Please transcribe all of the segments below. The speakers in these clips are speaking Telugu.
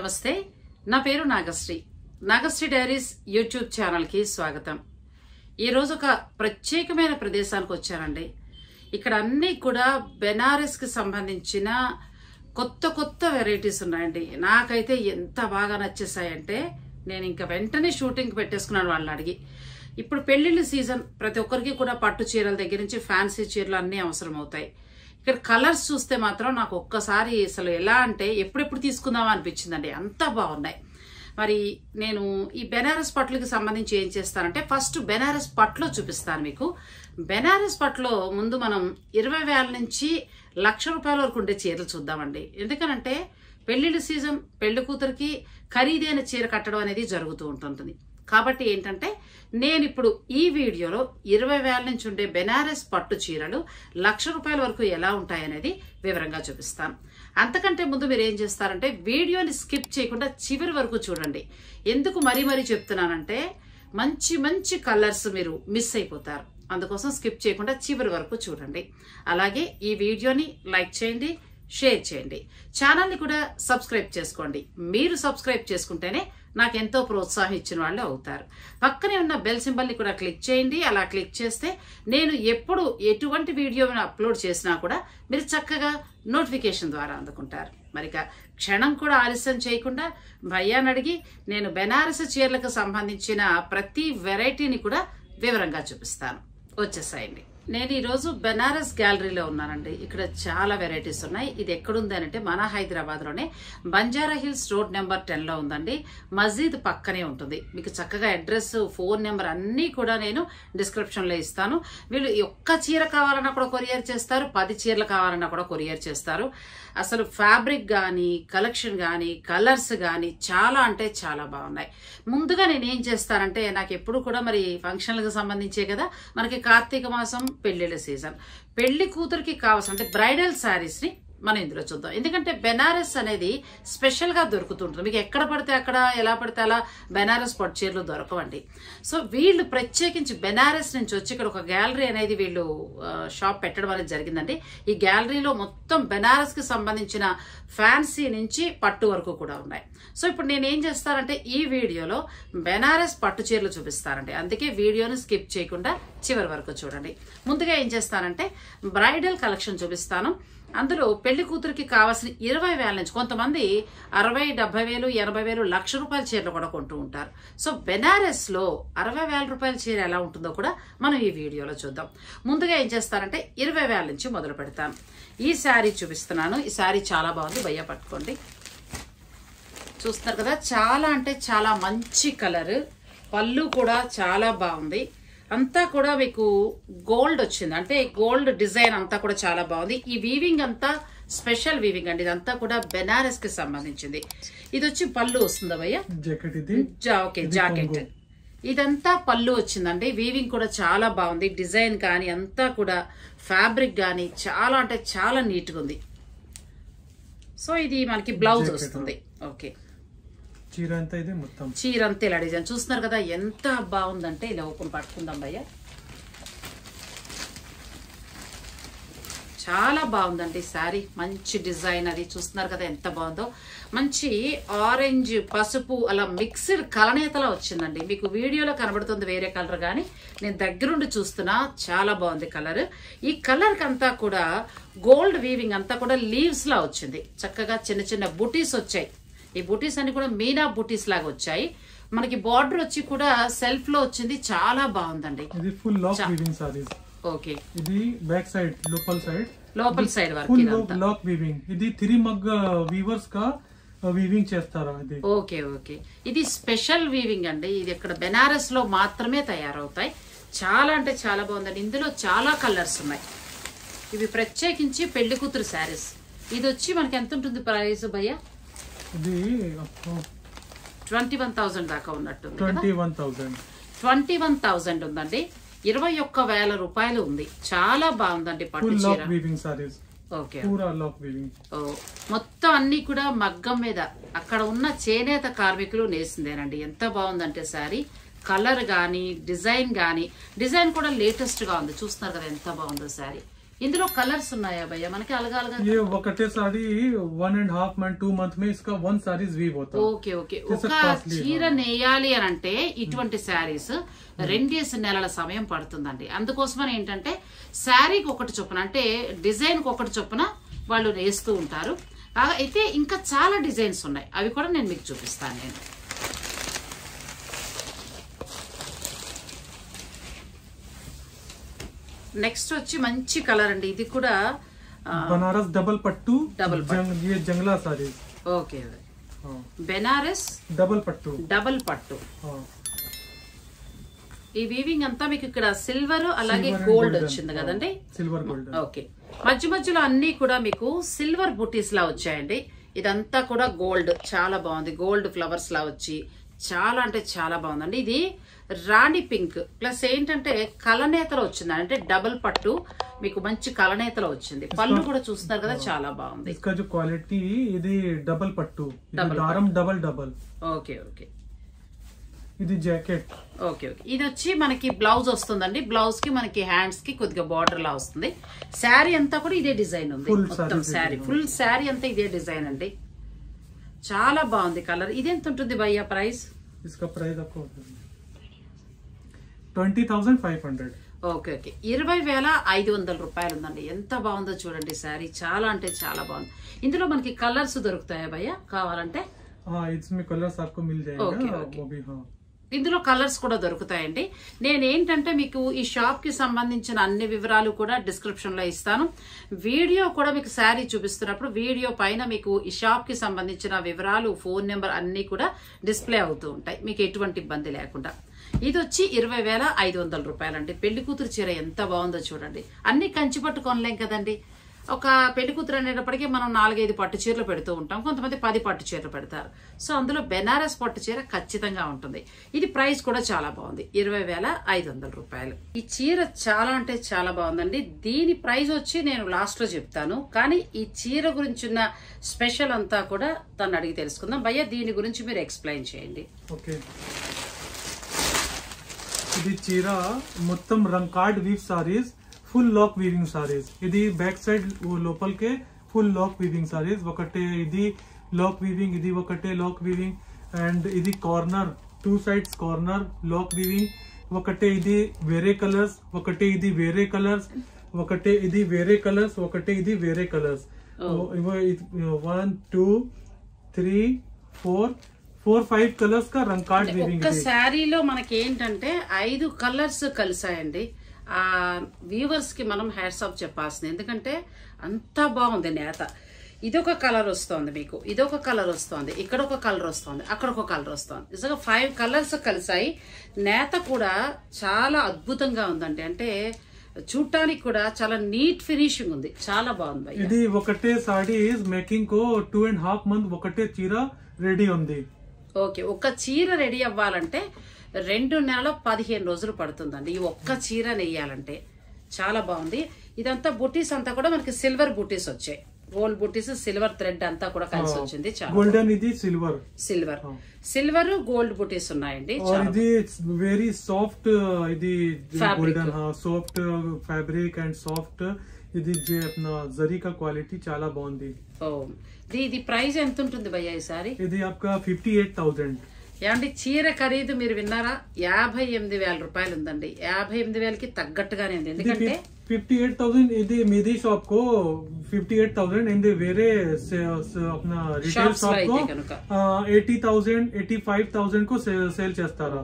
నమస్తే నా పేరు నాగశ్రీ నాగశ్రీ డైరీస్ యూట్యూబ్ ఛానల్కి స్వాగతం ఈరోజు ఒక ప్రత్యేకమైన ప్రదేశానికి వచ్చానండి ఇక్కడ అన్నీ కూడా బెనారస్కి సంబంధించిన కొత్త కొత్త వెరైటీస్ ఉన్నాయండి నాకైతే ఎంత బాగా నచ్చేసాయంటే నేను ఇంకా వెంటనే షూటింగ్ పెట్టేసుకున్నాను వాళ్ళని అడిగి ఇప్పుడు పెళ్లిళ్ళ సీజన్ ప్రతి ఒక్కరికి కూడా పట్టు చీరల దగ్గర నుంచి ఫ్యాన్సీ చీరలు అన్నీ అవసరం అవుతాయి ఇక్కడ కలర్స్ చూస్తే మాత్రం నాకు ఒక్కసారి అసలు ఎలా అంటే ఎప్పుడెప్పుడు తీసుకుందామా అనిపించిందండి అంత బాగున్నాయి మరి నేను ఈ బెనారస్ పట్లకి సంబంధించి ఏం చేస్తానంటే ఫస్ట్ బెనారస్ పట్లో చూపిస్తాను మీకు బెనారస్ పట్లో ముందు మనం ఇరవై వేల నుంచి లక్ష రూపాయల వరకు ఉండే చీరలు చూద్దామండి ఎందుకనంటే పెళ్లిళ్ళ సీజన్ పెళ్లి కూతురికి ఖరీదైన చీర కట్టడం అనేది జరుగుతూ ఉంటుంటుంది కాబట్టి ఏంటంటే నేను ఇప్పుడు ఈ వీడియోలో ఇరవై వేల నుంచి ఉండే బెనారస్ పట్టు చీరలు లక్ష రూపాయల వరకు ఎలా ఉంటాయనేది వివరంగా చూపిస్తాను అంతకంటే ముందు మీరు ఏం చేస్తారంటే వీడియోని స్కిప్ చేయకుండా చివరి వరకు చూడండి ఎందుకు మరీ మరీ చెప్తున్నానంటే మంచి మంచి కలర్స్ మీరు మిస్ అయిపోతారు అందుకోసం స్కిప్ చేయకుండా చివరి వరకు చూడండి అలాగే ఈ వీడియోని లైక్ చేయండి షేర్ చేయండి ఛానల్ని కూడా సబ్స్క్రైబ్ చేసుకోండి మీరు సబ్స్క్రైబ్ చేసుకుంటేనే నాకు ఎంతో ప్రోత్సాహం ఇచ్చిన వాళ్ళు అవుతారు పక్కనే ఉన్న బెల్ సింబల్ని కూడా క్లిక్ చేయండి అలా క్లిక్ చేస్తే నేను ఎప్పుడు ఎటువంటి వీడియో అప్లోడ్ చేసినా కూడా మీరు చక్కగా నోటిఫికేషన్ ద్వారా అందుకుంటారు మరి ఇక క్షణం కూడా ఆలస్యం చేయకుండా భయ్యాన్ని అడిగి నేను బెనారస్ చీరలకు సంబంధించిన ప్రతి వెరైటీని కూడా వివరంగా చూపిస్తాను వచ్చేసాయండి నేను ఈరోజు బెనారస్ గ్యాలరీలో ఉన్నానండి ఇక్కడ చాలా వెరైటీస్ ఉన్నాయి ఇది ఎక్కడుంది అంటే మన హైదరాబాద్లోనే బంజారా హిల్స్ రోడ్ నెంబర్ టెన్లో ఉందండి మస్జిద్ పక్కనే ఉంటుంది మీకు చక్కగా అడ్రస్ ఫోన్ నెంబర్ అన్నీ కూడా నేను డిస్క్రిప్షన్లో ఇస్తాను వీళ్ళు ఒక్క చీర కావాలన్నా కూడా కొరియర్ చేస్తారు పది చీరలు కావాలన్నా కూడా కొరియర్ చేస్తారు అసలు ఫ్యాబ్రిక్ కానీ కలెక్షన్ కానీ కలర్స్ కానీ చాలా అంటే చాలా బాగున్నాయి ముందుగా నేను ఏం చేస్తానంటే నాకు ఎప్పుడు కూడా మరి ఫంక్షన్లకు సంబంధించే కదా మనకి కార్తీక మాసం పెళ్లిళ్ళ సీజన్ పెళ్లి కూతురికి కావాల్సిన అంటే బ్రైడల్ శారీస్ని మనం ఇందులో చూద్దాం ఎందుకంటే బెనారస్ అనేది స్పెషల్ గా దొరుకుతుంటుంది మీకు ఎక్కడ పడితే అక్కడ ఎలా పడితే అలా బెనారస్ పట్టు చీరలు దొరకవండి సో వీళ్ళు ప్రత్యేకించి బెనారస్ నుంచి వచ్చి ఇక్కడ ఒక గ్యాలరీ అనేది వీళ్ళు ఆ, షాప్ పెట్టడం అనేది జరిగిందండి ఈ గ్యాలరీలో మొత్తం బెనారస్ కి సంబంధించిన ఫ్యాన్సీ నుంచి పట్టు వరకు కూడా ఉన్నాయి సో ఇప్పుడు నేను ఏం చేస్తానంటే ఈ వీడియోలో బెనారస్ పట్టు చీరలు చూపిస్తానండి అందుకే వీడియోని స్కిప్ చేయకుండా చివరి వరకు చూడండి ముందుగా ఏం చేస్తానంటే బ్రైడల్ కలెక్షన్ చూపిస్తాను అందులో పెళ్లి కూతురికి కావాల్సిన ఇరవై వేల నుంచి కొంతమంది అరవై డెబ్బై వేలు ఎనభై వేలు లక్ష రూపాయల చీరలు కూడా కొంటూ ఉంటారు సో బెనారస్ లో అరవై వేల రూపాయల చీర ఎలా ఉంటుందో కూడా మనం ఈ వీడియోలో చూద్దాం ముందుగా ఏం చేస్తారంటే ఇరవై వేల నుంచి మొదలు పెడతాను ఈ శారీ చూపిస్తున్నాను ఈ శారీ చాలా బాగుంది భయ్య పట్టుకోండి చూస్తున్నారు కదా చాలా అంటే చాలా మంచి కలర్ పళ్ళు కూడా చాలా బాగుంది అంతా కూడా మీకు గోల్డ్ వచ్చింది అంటే గోల్డ్ డిజైన్ అంతా కూడా చాలా బాగుంది ఈ వీవింగ్ అంతా స్పెషల్ వీవింగ్ అండి ఇదంతా కూడా బెనారస్ కి సంబంధించింది ఇది వచ్చి పళ్ళు వస్తుందా భయ్య జాకెట్ ఇది జా- ఓకే జాకెట్ ఇదంతా పళ్ళు వచ్చిందండి వీవింగ్ కూడా చాలా బాగుంది డిజైన్ కానీ అంతా కూడా ఫ్యాబ్రిక్ కానీ చాలా అంటే చాలా నీట్ గా ఉంది సో ఇది మనకి బ్లౌజ్ Jacket. వస్తుంది ఓకే చీర అంతా ఇది మొత్తం చీర అంతా ఇలా డిజైన్ చూస్తున్నారు కదా ఎంత బాగుందంటే ఇలా ఓపెన్ పట్టుకుందాం భయ్య చాలా బాగుందండి శారీ మంచి డిజైన్ అది చూస్తున్నారు కదా ఎంత బాగుందో మంచి ఆరెంజ్ పసుపు అలా మిక్స్డ్ కలనేతలా వచ్చిందండి మీకు వీడియోలో కనబడుతుంది వేరే కలర్ కానీ నేను దగ్గరుండి చూస్తున్నా చాలా బాగుంది కలర్ ఈ కలర్ అంతా కూడా గోల్డ్ వీవింగ్ అంతా కూడా లీవ్స్ లా వచ్చింది చక్కగా చిన్న చిన్న బుటీస్ వచ్చాయి ఈ బుటీస్ అన్ని కూడా మీనా బుటీస్ లాగా వచ్చాయి మనకి బార్డర్ వచ్చి కూడా సెల్ఫ్ లో వచ్చింది చాలా బాగుందండి ఇది full lock weaving saris okay ఇది బ్యాక్ సైడ్ లోపల సైడ్ లోపల సైడ్ వరకు ఫుల్ ఇదంతా లాక్ వీవింగ్ ఇది త్రీ మగ్ వీవర్స్ గా వీవింగ్ చేస్తారా ఇది ఓకే ఓకే ఇది స్పెషల్ వీవింగ్ అండి ఇది ఇక్కడ బెనారస్ లో మాత్రమే తయారవుతాయి చాలా అంటే చాలా బాగుందండి ఇందులో చాలా కలర్స్ ఉన్నాయి ఇవి ప్రత్యేకించి పెళ్లి కూతురు శారీస్ ఇది వచ్చి మనకి ఎంత ఉంటుంది ప్రైస్ భయ్య ఇది ట్వంటీ వన్ థౌసండ్ దాకా ఉన్నట్టుంది కదా twenty one thousand twenty one thousand ఉందండి ఇరవై ఒక్క వేల రూపాయలు ఉంది చాలా బాగుందండి పట్టు ఫుల్ చీర లాక్ వీవింగ్ సారీస్ ఓకే పూరా లాక్ వీవింగ్ ఓ, మొత్తం అన్ని కూడా మగ్గం మీద అక్కడ ఉన్న చేనేత కార్మికులు నేసిందేనండి ఎంత బాగుందంటే సారీ కలర్ గాని డిజైన్ గాని డిజైన్ కూడా లేటెస్ట్ గా ఉంది చూస్తున్నారు కదా ఎంత బాగుందో సారీ ఇందులో కలర్స్ ఉన్నాయా భయ్య మనకి అలగాలుగా ये वकटे sari one and half month two month में इसका वन साड़ीज वीव होता है ఓకే ఓకే This is ఒక costly, చీర నేయాలి అని అంటే ఇటువంటి శారీస్ రెండేసి నెలల సమయం పడుతుందండి అందుకోసమని ఏంటంటే శారీకి ఒకటి చొప్పున అంటే డిజైన్ ఒకటి చొప్పున వాళ్ళు నేస్తూ ఉంటారు ఆ, అయితే ఇంకా చాలా డిజైన్స్ ఉన్నాయి అవి కూడా నేను మీకు చూపిస్తాను నేను నెక్స్ట్ వచ్చి మంచి కలర్ అండి ఇది కూడా ఆ, बनारस डबल पट्टू Double जंग, ये जंगला साड़ीज ఓకే हाँ బెనారస్ डबल पट्टू డబల్ పట్టు हाँ ఈ వీవింగ్ అంతా మీకు ఇక్కడ సిల్వర్ అలాగే Silver and గోల్డ్ golden. వచ్చింది కదండి सिल्वर गोल्डन ఓకే మధ్య మధ్యలో అన్ని కూడా మీకు సిల్వర్ బుటీస్ లా వచ్చాయండి ఇదంతా కూడా గోల్డ్ చాలా బాగుంది గోల్డ్ ఫ్లవర్స్ లా వచ్చి చాలా అంటే చాలా బాగుందండి ఇది రాణి పింక్ ప్లస్ ఏంటంటే కలనేతలో వచ్చింది అంటే డబుల్ పట్టు మీకు మంచి కలనేతలో వచ్చింది పళ్ళు కూడా చూస్తున్నారు కదా చాలా బాగుంది इसका जो क्वालिटी ఇది డబల్ పట్టు ఇది Double దారం డబల్ డబల్ ఓకే ఓకే ఇది జాకెట్ ఓకే ఓకే ఇది వచ్చి మనకి బ్లౌజ్ వస్తుందండి బ్లౌజ్ కి మనకి హ్యాండ్స్ కి కొద్దిగా బార్డర్ లా వస్తుంది శారీ అంతా కూడా ఇదే డిజైన్ ఉంది Full మొత్తం saree sari design. Full sari అంతా ఇదే డిజైన్ అండి చాలా బాగుంది కలర్ ఇది ఎంత ఉంటుంది భయ్య ప్రైస్ इसका प्राइस आपको twenty thousand five hundred okay okay ఇరవై వేల ఐదు వందల రూపాయలు ఉందండి ఎంత బాగుందో చూడండి శారీ చాలా అంటే చాలా బాగుంది ఇందులో మనకి కలర్స్ దొరుకుతాయా భయ్య కావాలంటే हाँ इसमें कलर्स आपको मिल Okay, जाएगा okay. वो भी हाँ ఇందులో కలర్స్ కూడా దొరుకుతాయండి నేను ఏంటంటే మీకు ఈ షాప్ కి సంబంధించిన అన్ని వివరాలు కూడా డిస్క్రిప్షన్ లో ఇస్తాను వీడియో కూడా మీకు శారీ చూపిస్తున్నప్పుడు వీడియో పైన మీకు ఈ షాప్ కి సంబంధించిన వివరాలు ఫోన్ నెంబర్ అన్ని కూడా డిస్ప్లే అవుతూ ఉంటాయి మీకు ఎటువంటి ఇబ్బంది లేకుండా ఇది వచ్చి ఇరవై వేల ఐదు వందల రూపాయలండి పెళ్లి కూతురు చీర ఎంత బాగుందో చూడండి అన్ని కంచి పట్టు కొనలేం కదండి ఒక పెళ్లి కూతురు అనేటప్పటికీ మనం నాలుగైదు పట్టు చీరలు పెడుతూ ఉంటాం కొంతమంది పది పట్టు చీరలు పెడతారు సో అందులో బెనారస్ పట్టు చీర ఖచ్చితంగా ఉంటుంది ఇది ప్రైస్ కూడా చాలా బాగుంది ఇరవై వేల ఐదు వందల రూపాయలు ఈ చీర చాలా అంటే చాలా బాగుందండి దీని ప్రైస్ వచ్చి నేను లాస్ట్ లో చెప్తాను కానీ ఈ చీర గురించి ఉన్న స్పెషల్ అంతా కూడా తను అడిగి తెలుసుకుందాం భయ్య దీని గురించి మీరు ఎక్స్ప్లెయిన్ చేయండి ఓకే ఇది చీర మొత్తం రంకార్డ్ weave saris full lock weaving saris ఇది బ్యాక్ సైడ్ లోపలికే ఫుల్ లాక్ వీవింగ్ సారీస్ ఒకటే ఇది లాక్ వీవింగ్ ఇది ఒకటే లాక్ వీవింగ్ అండ్ ఇది corner two sides corner lock weaving ఒకటే ఇది వేరే కలర్స్ ఒకటే ఇది వేరే కలర్స్ ఒకటే ఇది వేరే కలర్స్ ఒకటే ఇది వేరే colours one two three four four five colours కా రంకార్డ్ వీవింగ్ ఒక్క ఇది శారీలో మనకి ఏంటంటే ఐదు కలర్స్ కలిసాయండి ఆ వ్యూవర్స్ కి మనం హ్యాట్స్ ఆఫ్ చెప్పాల్సింది ఎందుకంటే అంత బాగుంది నేత ఇదొక కలర్ వస్తుంది మీకు ఇదొక కలర్ వస్తుంది ఇక్కడ ఒక కలర్ వస్తుంది అక్కడ ఒక కలర్ వస్తుంది నిజంగా ఫైవ్ కలర్స్ కలిసాయి నేత కూడా చాలా అద్భుతంగా ఉందండి అంటే చూడటానికి కూడా చాలా నీట్ ఫినిషింగ్ ఉంది చాలా బాగుంది భయ్య. ఇది ఒకటే సాడీ మేకింగ్ కో టూ అండ్ హాఫ్ మంత్ ఒకటే చీర రెడీ ఉంది ఓకే ఒక చీర రెడీ అవ్వాలంటే రెండు నెలల పదిహేను రోజులు పడుతుందండి ఈ ఒక్క చీర నెయ్యాలంటే చాలా బాగుంది ఇదంతా బుటీస్ అంతా కూడా మనకి సిల్వర్ బుటీస్ వచ్చాయి గోల్డ్ బుటీస్ సిల్వర్ థ్రెడ్ అంతా కూడా కలిసి వచ్చింది చాలా గోల్డెన్ ఇది సిల్వర్ సిల్వర్ సిల్వర్ గోల్డ్ బుటీస్ ఉన్నాయండి और చాలా ఇది వెరీ సాఫ్ట్ ఇది Fabric. Golden soft fabric and soft ఇది జే అప్నా జరీ కా క్వాలిటీ చాలా బాగుంది ఓ ఇది ఇది ప్రైస్ ఎంత ఉంటుంది భయ్య ఈసారి ఇది आपका ఫిఫ్టీ ఎయిట్ థౌసండ్ ఏమండి చీర ఖరీదు మీరు విన్నారా యాభై ఎనిమిది వేల రూపాయలు ఉందండి యాభై ఎనిమిది వేలకి తగ్గట్టుగానే ఉంది ఎందుకంటే ఫిఫ్టీ ఎయిట్ థౌసండ్ ఇది మీది షాప్ కో ఫిఫ్టీ ఎయిట్ థౌసండ్ ఇది వేరే अपना రిటైల్ Shops లో షాప్ అయితే కో కనుక. Eighty thousand eighty five thousand కు సేల్ చేస్తారా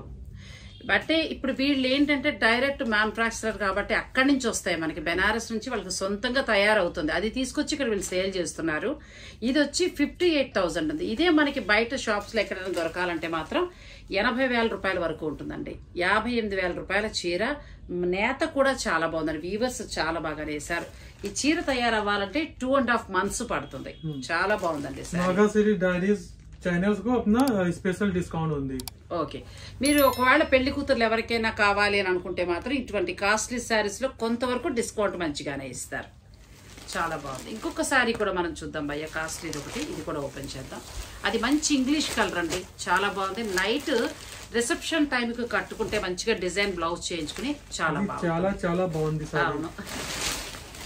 అంటే ఇప్పుడు వీళ్ళు ఏంటంటే డైరెక్ట్ మ్యానుఫాక్చరర్ కాబట్టి అక్కడి నుంచి వస్తాయి మనకి బెనారస్ నుంచి వాళ్ళకి సొంతంగా తయారవుతుంది అది తీసుకొచ్చి ఇక్కడ వీళ్ళు సేల్ చేస్తున్నారు ఇది వచ్చి ఫిఫ్టీ ఎయిట్ థౌసండ్ ఉంది ఇదే మనకి బయట షాప్స్ లో ఎక్కడైనా దొరకాలంటే మాత్రం ఎనభై వేల రూపాయల వరకు ఉంటుందండి యాభై ఎనిమిది వేల రూపాయల చీర నేత కూడా చాలా బాగుందండి వీవర్స్ చాలా బాగా వేశారు ఈ చీర తయారవ్వాలంటే టూ అండ్ హాఫ్ మంత్స్ పడుతుంది చాలా బాగుందండి సార్ నాగా సిరీ డైరీస్ ఛానల్స్ కు అప్నా స్పెషల్ డిస్కౌంట్ ఉంది ఓకే మీరు ఒకవేళ పెళ్లి కూతుర్లు ఎవరికైనా కావాలి అని అనుకుంటే మాత్రం ఇటువంటి కాస్ట్లీ శారీస్ లో కొంతవరకు డిస్కౌంట్ మంచిగానే ఇస్తారు చాలా బాగుంది ఇంకొక శారీ కూడా మనం చూద్దాం భయ్య కాస్ట్లీది ఒకటి ఇది కూడా ఓపెన్ చేద్దాం అది మంచి ఇంగ్లీష్ కలర్ అండి చాలా బాగుంది నైట్ రిసెప్షన్ టైంకి కట్టుకుంటే మంచిగా డిజైన్ బ్లౌజ్ చేయించుకుని చాలా ఇది బాగుంది చాలా చాలా బాగుంది సార్ అవును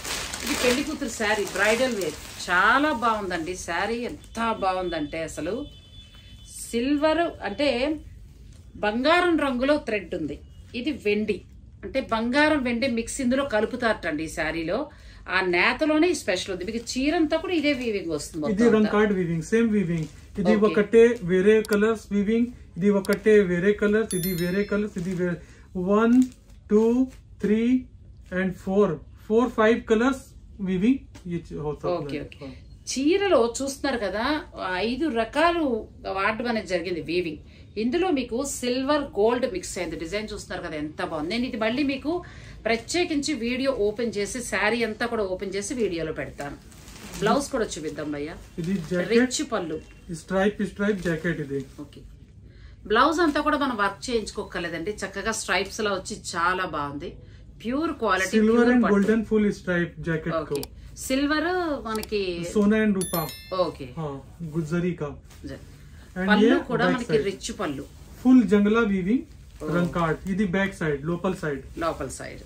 ఇది పెళ్లి కూతురు శారీ బ్రైడల్ వేర్ చాలా బాగుందండి శారీ ఎంత బాగుందంటే అసలు సిల్వర్ అంటే బంగారం రంగులో థ్రెడ్ ఉంది ఇది వెండి అంటే బంగారం వెండి మిక్స్ ఇందులో కలుపుతారటండి ఈ శారీలో ఆ నేతలోనే ఈ స్పెషల్ ఉంది మీకు చీరంతా కూడా ఇదే వీవింగ్ వస్తుంది ఇది మొత్తం రంగ్ అంతా. కార్డ్ వీవింగ్ సేమ్ వీవింగ్ ఇది Okay. ఒకటే వేరే కలర్స్ వీవింగ్ ఇది ఒకటే వేరే కలర్స్ ఇది వేరే కలర్స్ ఇది one two three and four four five colours weaving okay okay చీరలో చూస్తున్నారు కదా ఐదు రకాలు వాడడం అనేది జరిగింది వీవింగ్ ఇందులో మీకు సిల్వర్ గోల్డ్ మిక్స్ అయింది డిజైన్ చూస్తున్నారు కదా ఎంత బాగుంది నేను ఇది మళ్ళీ మీకు ప్రత్యేకించి వీడియో ఓపెన్ చేసి శారీ అంతా కూడా ఓపెన్ చేసి వీడియోలో పెడతాను బ్లౌజ్ కూడా చూపిద్దాం భయ్య ఇది jacket rich pallu stripe stripe jacket ఇది ఓకే బ్లౌజ్ అంతా కూడా మనం వర్క్ చేయించుకోకలేదండి చక్కగా స్ట్రైప్స్ లా వచ్చి చాలా బాగుంది pure quality silver and golden full stripe jacket को ఓకే సిల్వర్ మనకి सोना एंड रूपा ఓకే हाँ गुजरी का एंड పళ్ళు ये కూడా बैक మనకి साइड రిచ్ పళ్ళు फुल जंगला वीविंग रंग कार्ड ఇది బ్యాక్ సైడ్ లోపల్ సైడ్ లోపల side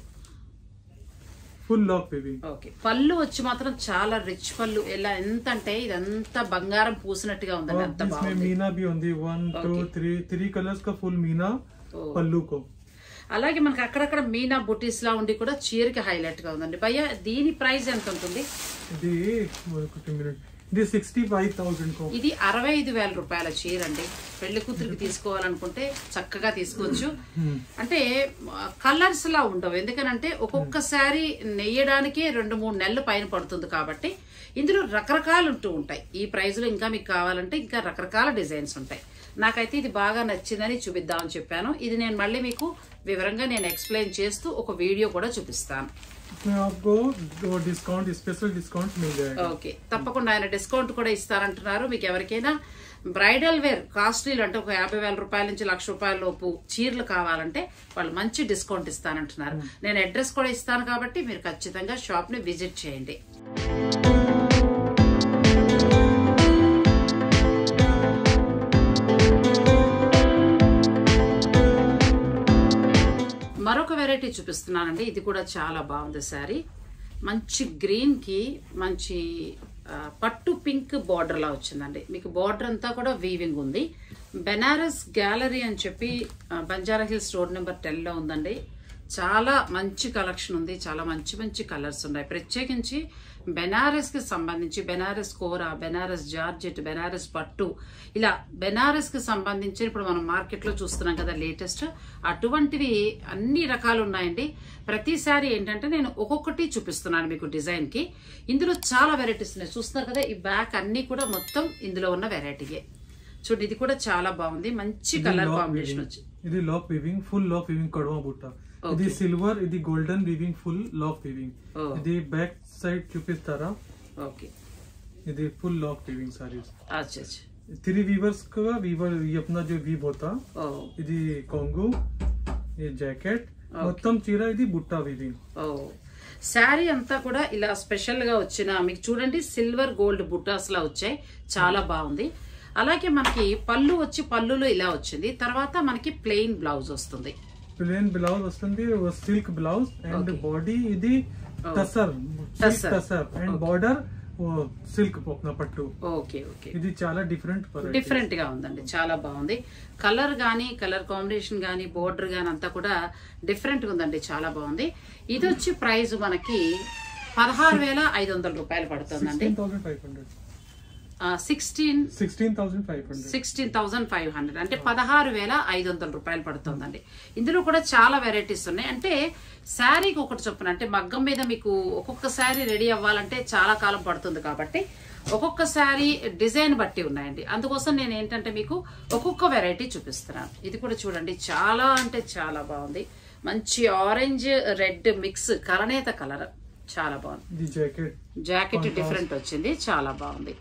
full lock weaving okay pallu వచ్చి మాత్రం చాలా రిచ్ పళ్ళు ఎలా ఎంత అంటే ఇదంతా బంగారం పూసినట్టుగా ఉందండి అంత इसमें బాగుంది मीना भी ఉంది one two Okay. Three three colours का फुल मीना ఓ. पल्लू को అలాగే మనకి అక్కడక్కడ మీనా బుటీస్ లా ఉండి కూడా చీరకి హైలైట్ గా ఉందండి భయ్య దీని ప్రైస్ ఎంత ఉంటుంది ఇది ఒక మినిట్ ఇది సిక్స్టీ ఫైవ్ థౌసండ్ కో ఇది అరవై ఐదు వేల రూపాయల చీర అండి పెళ్లి కూతురికి తీసుకోవాలనుకుంటే చక్కగా తీసుకోవచ్చు అంటే కలర్స్ లా ఉండవు ఎందుకనంటే ఒక్కొక్క శారీ నెయ్యడానికే రెండు మూడు నెలలు పైన పడుతుంది కాబట్టి ఇందులో రకరకాలు ఉంటూ ఉంటాయి ఈ ప్రైస్ లో ఇంకా మీకు కావాలంటే ఇంకా రకరకాల డిజైన్స్ ఉంటాయి నాకైతే ఇది బాగా నచ్చిందని చూపిద్దామని చెప్పాను ఇది నేను మళ్ళీ మీకు వివరంగా నేను ఎక్స్ప్లెయిన్ చేస్తూ ఒక వీడియో కూడా చూపిస్తాను इसमें आपको दो डिस्काउंट स्पेशल डिस्काउंट मिल जाएगा ఓకే తప్పకుండా ఆయన డిస్కౌంట్ కూడా ఇస్తారంటున్నారు మీకు ఎవరికైనా బ్రైడల్ వేర్ కాస్ట్లీలు అంటే ఒక యాభై వేల రూపాయల నుంచి లక్ష రూపాయల లోపు చీరలు కావాలంటే వాళ్ళు మంచి డిస్కౌంట్ ఇస్తానంటున్నారు నేను అడ్రస్ కూడా ఇస్తాను కాబట్టి మీరు ఖచ్చితంగా షాప్ ని విజిట్ చేయండి మరొక వెరైటీ చూపిస్తున్నానండి ఇది కూడా చాలా బాగుంది శారీ మంచి గ్రీన్ కి మంచి ఆ, పట్టు పింక్ బార్డర్ లా వచ్చిందండి మీకు బార్డర్ అంతా కూడా వీవింగ్ ఉంది బెనారస్ గ్యాలరీ అని చెప్పి ఆ, Banjara Hills road number ten లో ఉందండి చాలా మంచి కలెక్షన్ ఉంది చాలా మంచి మంచి కలర్స్ ఉన్నాయి ప్రత్యేకించి బెనారస్ కి సంబంధించి బెనారస్ కూర బెనారస్ జార్జెట్ బెనారస్ పట్టు ఇలా బెనారస్ కి సంబంధించి ఇప్పుడు మనం మార్కెట్ లో చూస్తున్నాం కదా లేటెస్ట్ అటువంటివి అన్ని రకాలు ఉన్నాయండి ప్రతిసారి ఏంటంటే నేను ఒక్కొక్కటి చూపిస్తున్నాను మీకు డిజైన్ కి ఇందులో చాలా వెరైటీస్ ఉన్నాయి చూస్తున్నారు కదా ఈ బ్యాక్ అన్ని కూడా మొత్తం ఇందులో ఉన్న వెరైటీయే చూడండి ఇది కూడా చాలా బాగుంది మంచి ఇది కలర్ lock కాంబినేషన్ weaving. వచ్చి ఇది lock weaving full lock weaving కడవ బుట్ట ఇది Okay. సిల్వర్ ఇది golden weaving full lock weaving Oh. ఇది బ్యాక్ సైడ్ చూపిస్తారా ఓకే ఇది ఫుल लॉक वीविंग साड़ीज అచ్చా అచ్చా थ्री वीवर्स का वीवर ये अपना जो वीव होता ఓ ఇది కొంగు ఈ జాకెట్ Okay. మొత్తం చీర ఇది బుట్టా వీవింగ్ ఓ శారీ అంతా కూడా ఇలా స్పెషల్ గా వచ్చిన మీకు చూడండి సిల్వర్ గోల్డ్ బుట్టాస్ లా వచ్చాయి చాలా బాగుంది అలాగే మనకి పళ్ళు వచ్చి పళ్ళులో ఇలా వచ్చింది తర్వాత మనకి ప్లెయిన్ బ్లౌజ్ వస్తుంది ప్లేన్ బ్లౌజ్ వస్తుంది silk blouse and Okay. Body ఇది Oh. Tussar Tussar. Tussar and Okay. Border silk పట్టు ఓకే ఓకే ఇది చాలా డిఫరెంట్ డిఫరెంట్ గా ఉందండి చాలా బాగుంది కలర్ గానీ కలర్ కాంబినేషన్ గానీ బోర్డర్ గానీ అంతా కూడా డిఫరెంట్ గా ఉందండి చాలా బాగుంది ఇది వచ్చి ప్రైస్ మనకి పదహారు వేల ఐదు వందల రూపాయలు పడుతుందండి sixteen thousand five hundred sixteen sixteen thousand five hundred sixteen thousand five hundred అంటే పదహారు వేల ఐదు వందల రూపాయలు పడుతుందండి ఇందులో కూడా చాలా వెరైటీస్ ఉన్నాయి అంటే శారీకి ఒకటి చొప్పున అంటే మగ్గం మీద మీకు ఒక్కొక్క శారీ రెడీ అవ్వాలంటే చాలా కాలం పడుతుంది కాబట్టి ఒక్కొక్క శారీ డిజైన్ బట్టి ఉన్నాయండి అందుకోసం నేను ఏంటంటే మీకు ఒక్కొక్క వెరైటీ చూపిస్తున్నాను ఇది కూడా చూడండి చాలా అంటే చాలా బాగుంది మంచి ఆరెంజ్ రెడ్ మిక్స్ కలనేత కలర్ చాలా బాగుంది ఇది జాకెట్ జాకెట్ డిఫరెంట్ వచ్చింది చాలా బాగుంది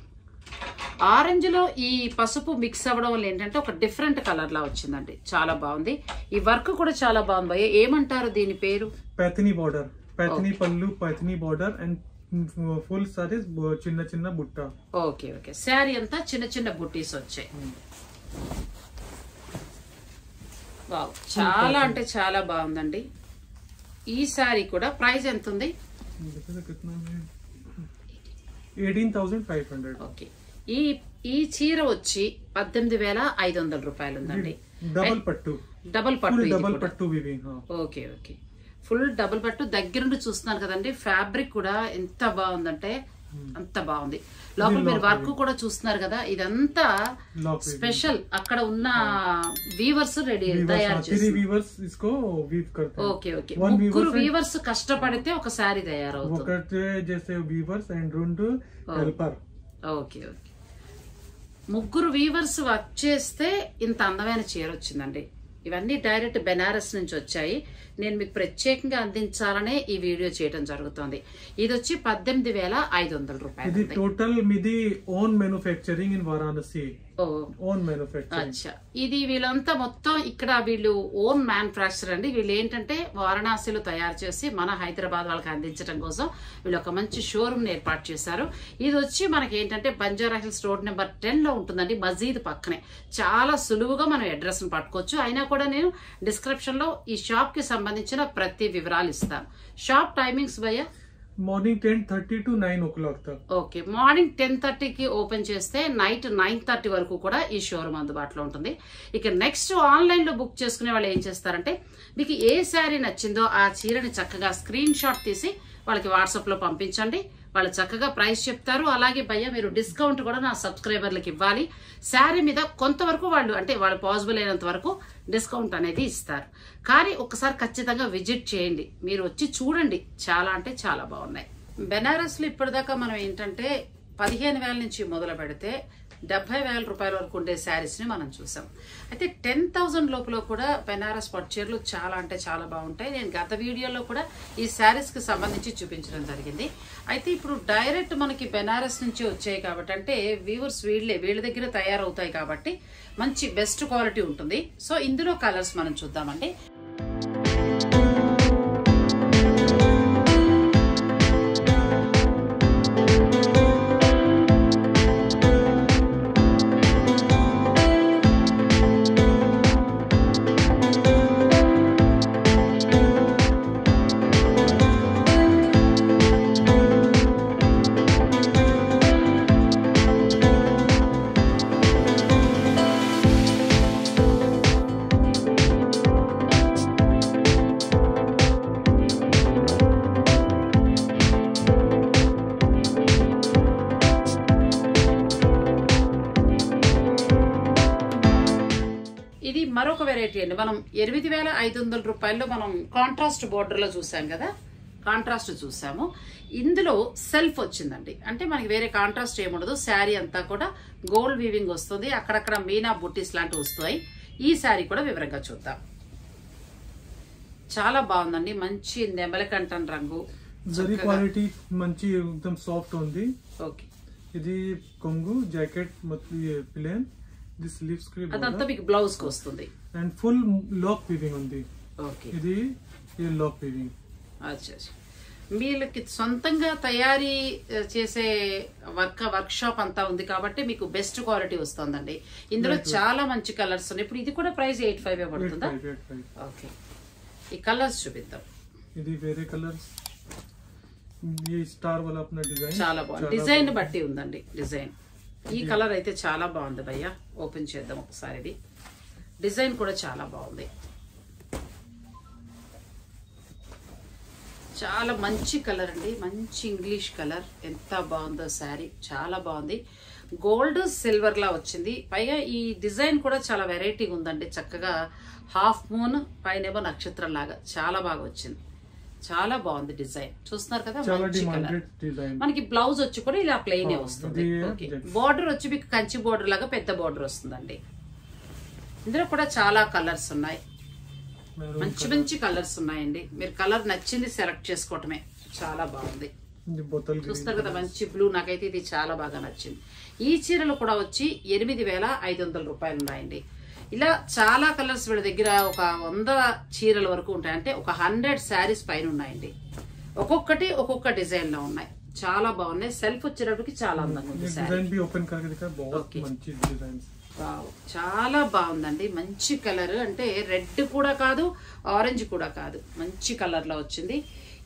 ఆరెంజ్ లో ఈ పసుపు మిక్స్ అవ్వడం వల్ల ఏంటంటే ఒక డిఫరెంట్ కలర్ లా వచ్చిందండి చాలా బాగుంది ఈ వర్క్ కూడా చాలా బాగుంది భయ్య ఏమంటారు దీని పేరు Paithani border Paithani pallu Paithani border and full saris చిన్న చిన్న బుట్ట ఓకే ఓకే శారీ అంతా చిన్న చిన్న బుట్టీస్ వచ్చాయి వావ్ చాలా అంటే చాలా బాగుందండి ఈ శారీ కూడా ప్రైస్ ఎంత ఉంది देखो तो कितना है eighteen thousand five hundred okay ఈ ఈ చీర వచ్చి పద్దెనిమిది వేల ఐదు వందల రూపాయలు ఉందండి डबल पट्टू డబుల్ పట్టు फुल ఇది डबल కూడా. पट्टू वीविंग हाँ ఓకే ఓకే ఫుల్ డబుల్ పట్టు దగ్గరుండి చూస్తున్నారు కదండి ఫ్యాబ్రిక్ కూడా ఎంత బాగుందంటే అంత బాగుంది లోపల మీరు వర్క్ కూడా చూస్తున్నారు కదా ఇదంతా लॉक స్పెషల్ అక్కడ ఉన్న వీవర్స్ రెడీ తయారు थ्री చేసి वीवर्स इसको वीव करते हैं ఓకే ఓకే One ముగ్గురు weaver వీవర్స్ కష్టపడితే ఒక శారీ वो తయారవుతుంది करते हैं जैसे वीवर्स एंड रुंड हेल्पर ఓకే ఓకే ముగ్గురు వీవర్స్ వర్క్ చేస్తే ఇంత అందమైన చీర వచ్చిందండి ఇవన్నీ డైరెక్ట్ బెనారస్ నుంచి వచ్చాయి నేను మీకు ప్రత్యేకంగా అందించాలనే ఈ వీడియో చేయడం జరుగుతుంది ఇది వచ్చి పద్దెనిమిది వేల ఐదు వందల రూపాయలు ఇది టోటల్ మీది ఓన్ మ్యానుఫ్యాక్చరింగ్ ఇన్ వారాణసి ఓ ఓన్ మ్యానుఫ్యాక్చరింగ్ అచ్చా ఇది వీళ్ళంతా మొత్తం ఇక్కడ వీళ్ళు ఓన్ మ్యానుఫ్యాక్చర్ అండి వీళ్ళు ఏంటంటే వారణాసిలో తయారు చేసి మన హైదరాబాద్ వాళ్ళకి అందించడం కోసం వీళ్ళు ఒక మంచి షోరూమ్ ఏర్పాటు చేశారు ఇది వచ్చి మనకి ఏంటంటే Banjara Hills road number ten లో ఉంటుందండి మజీద్ పక్కనే చాలా సులువుగా మనం అడ్రస్ ని పట్టుకోవచ్చు అయినా కూడా నేను డిస్క్రిప్షన్ లో ఈ షాప్ కి సంబంధించిన ప్రతి వివరాలు ఇస్తాను షాప్ టైమింగ్స్ భయ్యా morning ten thirty to nine o'clock తక్ ఓకే మార్నింగ్ టెన్ థర్టీకి ఓపెన్ చేస్తే నైట్ నైన్ థర్టీ వరకు కూడా ఈ షోరూమ్ అందుబాటులో ఉంటుంది ఇక నెక్స్ట్ ఆన్లైన్ లో బుక్ చేసుకునే వాళ్ళు ఏం చేస్తారంటే మీకు ఏ శారీ నచ్చిందో ఆ చీరని చక్కగా స్క్రీన్ షాట్ తీసి వాళ్ళకి వాట్సాప్ లో పంపించండి వాళ్ళు చక్కగా ప్రైస్ చెప్తారు అలాగే భయ్య మీరు డిస్కౌంట్ కూడా నా సబ్స్క్రైబర్లకు ఇవ్వాలి శారీ మీద కొంతవరకు వాళ్ళు అంటే వాళ్ళు పాసిబుల్ అయినంత వరకు డిస్కౌంట్ అనేది ఇస్తారు కానీ ఒకసారి ఖచ్చితంగా విజిట్ చేయండి మీరు వచ్చి చూడండి చాలా అంటే చాలా బాగున్నాయి బెనారస్లో ఇప్పటిదాకా మనం ఏంటంటే పదిహేను వేల నుంచి మొదలు పెడితే డెబ్బై వేల రూపాయల వరకు ఉండే శారీస్ ని మనం చూసాం అయితే టెన్ థౌసండ్ లోపల కూడా బెనారస్ పట్టు చీరలు చాలా అంటే చాలా బాగుంటాయి నేను గత వీడియోలో కూడా ఈ శారీస్ కి సంబంధించి చూపించడం జరిగింది అయితే ఇప్పుడు డైరెక్ట్ మనకి బెనారస్ నుంచి వచ్చాయి కాబట్టి అంటే వీవర్స్ వీళ్ళే వీళ్ళ దగ్గర తయారవుతాయి కాబట్టి మంచి బెస్ట్ క్వాలిటీ ఉంటుంది సో ఇందులో కలర్స్ మనం చూద్దామండి ఇది మరొక వెరైటీ అండి మనం ఎనిమిది వేల ఐదు వందల రూపాయల్లో మనం కాంట్రాస్ట్ బోర్డర్ లో చూసాం కదా కాంట్రాస్ట్ చూసాము ఇందులో సెల్ఫ్ వచ్చిందండి అంటే మనకి వేరే కాంట్రాస్ట్ ఏముండదు శారీ అంతా కూడా గోల్డ్ వీవింగ్ వస్తుంది అక్కడక్కడ మీనా బుట్టీస్ లాంటివి వస్తాయి ఈ శారీ కూడా వివరంగా చూద్దాం చాలా బాగుందండి మంచి నెమలకంఠం రంగు జరీ క్వాలిటీ మంచి एकदम సాఫ్ట్ ఉంది ఓకే ఇది కొంగు జాకెట్ మొత్తం ప్లేన్ ఇది స్లీవ్స్ కి అదంతా మీకు బ్లౌజ్ కి వస్తుంది అండ్ ఫుల్ లాక్ వీవింగ్ ఉంది ఓకే ఇది ఇది లాక్ వీవింగ్ అచ్చా అచ్చా. వీళ్ళకి సొంతంగా తయారీ ఆ, చేసే వర్క్ వర్క్ షాప్ అంతా ఉంది కాబట్టి మీకు బెస్ట్ క్వాలిటీ వస్తుందండి ఇందులో చాలా మంచి కలర్స్ ఉన్నాయి ఇప్పుడు ఇది కూడా ప్రైస్ ఎయిట్ ఫైవ్ ఎయిట్ పడుతుందా ఫైవ్ ఎయిట్ ఫైవ్ ఓకే ఈ కలర్స్ చూపిద్దాం ఇది వేరే కలర్స్ ఈ స్టార్ వాला अपना डिजाइन చాలా బాగుంది డిజైన్ బట్టి ఉందండి డిజైన్ ఈ కలర్ అయితే చాలా బాగుంది భయ్య ఓపెన్ చేద్దాం ఒకసారి ఇది డిజైన్ కూడా చాలా బాగుంది చాలా మంచి కలర్ అండి మంచి ఇంగ్లీష్ కలర్ ఎంత బాగుందో శారీ చాలా బాగుంది గోల్డ్ సిల్వర్ లా వచ్చింది పైగా ఈ డిజైన్ కూడా చాలా వెరైటీగా ఉందండి చక్కగా హాఫ్ మూన్ పైనేమో నక్షత్రం లాగా చాలా బాగా వచ్చింది చాలా బాగుంది డిజైన్ చూస్తున్నారు కదా చాలా మంచి కలర్ డిమాండెడ్ డిజైన్ మనకి బ్లౌజ్ వచ్చి కూడా ఇలా ప్లెయిన్ ఆ, వస్తుంది ఇది ఓకే జెంట్స్. బార్డర్ వచ్చి మీకు కంచి బార్డర్ లాగా పెద్ద బార్డర్ వస్తుందండి ఇందులో కూడా చాలా కలర్స్ ఉన్నాయి మంచి మంచి కలర్స్ ఉన్నాయండి మీరు కలర్ నచ్చింది సెలెక్ట్ చేసుకోవటమే చాలా బాగుంది ఇది బొతల్ చూస్తారు కదా మంచి బ్లూ నాకైతే ఇది చాలా బాగా నచ్చింది ఈ చీరలు కూడా వచ్చి ఎనిమిది వేల ఐదు వందల రూపాయలు ఉన్నాయండి ఇలా చాలా కలర్స్ వీళ్ళ దగ్గర ఒక వంద చీరల వరకు ఉంటాయి అంటే ఒక హండ్రెడ్ శారీస్ పైన ఉన్నాయండి ఒక్కొక్కటి ఒక్కొక్క డిజైన్ లో ఉన్నాయి చాలా బాగున్నాయి సెల్ఫ్ వచ్చేటప్పటికి చాలా అందంగా ఉంది శారీ डिजाइन भी ओपन करके दिखा बहुत Okay. మంచి డిజైన్స్ వావ్, చాలా బాగుందండి మంచి కలర్ అంటే రెడ్ కూడా కాదు ఆరెంజ్ కూడా కాదు మంచి కలర్ లో వచ్చింది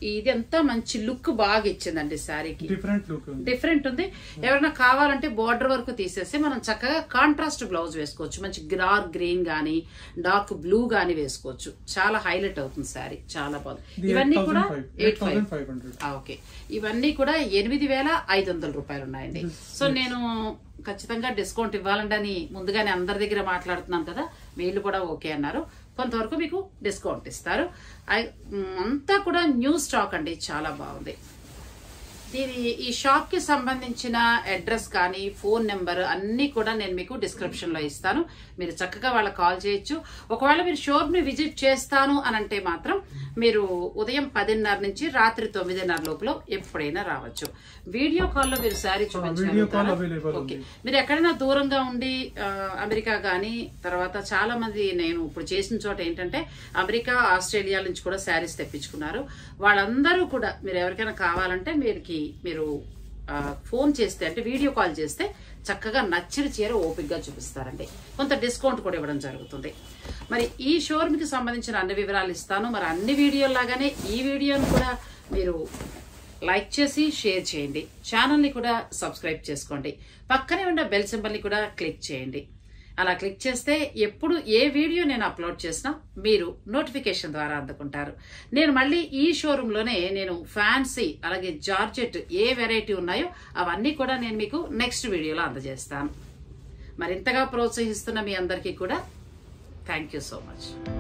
ఇది అంతా మంచి లుక్ బాగా ఇచ్చిందండి శారీకి డిఫరెంట్ లుక్ ఉంది డిఫరెంట్ ఉంది ఎవరైనా కావాలంటే బార్డర్ వరకు తీసేసి మనం చక్కగా కాంట్రాస్ట్ బ్లౌజ్ వేసుకోవచ్చు మంచి డార్క్ గ్రీన్ గానీ డార్క్ బ్లూ గానీ వేసుకోవచ్చు చాలా హైలైట్ అవుతుంది శారీ చాలా బాగుంది ఇది ఇవన్నీ కూడా 8,500 ఎయిట్ ఫైవ్ 8,500 ఆ, ఓకే ఇవన్నీ కూడా ఎనిమిది వేల ఐదు వందల రూపాయలు ఉన్నాయండి సో నేను ఖచ్చితంగా డిస్కౌంట్ ఇవ్వాలండి అని ముందుగానే అందరి దగ్గర మాట్లాడుతున్నాను కదా వీళ్ళు కూడా ఓకే అన్నారు కొంతవరకు మీకు డిస్కౌంట్ ఇస్తారు ఐ- మ్, అంతా కూడా న్యూ స్టాక్ అండి చాలా బాగుంది దీని ఈ షాప్ కి సంబంధించిన అడ్రస్ కానీ ఫోన్ నెంబర్ అన్ని కూడా నేను మీకు డిస్క్రిప్షన్ లో ఇస్తాను మీరు చక్కగా వాళ్ళకి కాల్ చేయొచ్చు ఒకవేళ మీరు షోరూమ్ ని విజిట్ చేస్తాను అని అంటే మాత్రం మీరు ఉదయం పదిన్నర నుంచి రాత్రి తొమ్మిదిన్నర లోపల ఎప్పుడైనా రావచ్చు వీడియో కాల్లో మీరు శారీ వీడియో కాల్ చూపించగలుగుతారా అవైలబుల్ ఓకే ఉంది మీరు ఎక్కడైనా దూరంగా ఉండి ఆ, అమెరికా కానీ తర్వాత చాలా మంది నేను ఇప్పుడు చేసిన చోట ఏంటంటే అమెరికా ఆస్ట్రేలియా నుంచి కూడా శారీస్ తెప్పించుకున్నారు వాళ్ళందరూ కూడా మీరు ఎవరికైనా కావాలంటే మీరుకి మీరు ఆ, ఫోన్ చేస్తే అంటే వీడియో కాల్ చేస్తే చక్కగా నచ్చిన చీర ఓపిక్గా చూపిస్తారండి కొంత డిస్కౌంట్ కూడా ఇవ్వడం జరుగుతుంది మరి ఈ షోరూమ్ కి సంబంధించిన అన్ని వివరాలు ఇస్తాను మరి అన్ని వీడియోలాగానే ఈ వీడియోను కూడా మీరు లైక్ చేసి షేర్ చేయండి ఛానల్ని కూడా సబ్స్క్రైబ్ చేసుకోండి పక్కనే ఉన్న బెల్ సింబల్ని కూడా క్లిక్ చేయండి అలా క్లిక్ చేస్తే ఎప్పుడు ఏ వీడియో నేను అప్లోడ్ చేసినా మీరు నోటిఫికేషన్ ద్వారా అందుకుంటారు నేను మళ్ళీ ఈ షోరూంలోనే నేను ఫ్యాన్సీ అలాగే జార్జెట్ ఏ వెరైటీ ఉన్నాయో అవన్నీ కూడా నేను మీకు నెక్స్ట్ వీడియోలో అందజేస్తాను మరింతగా ప్రోత్సహిస్తున్న మీ అందరికీ కూడా థ్యాంక్ యూ సో మచ్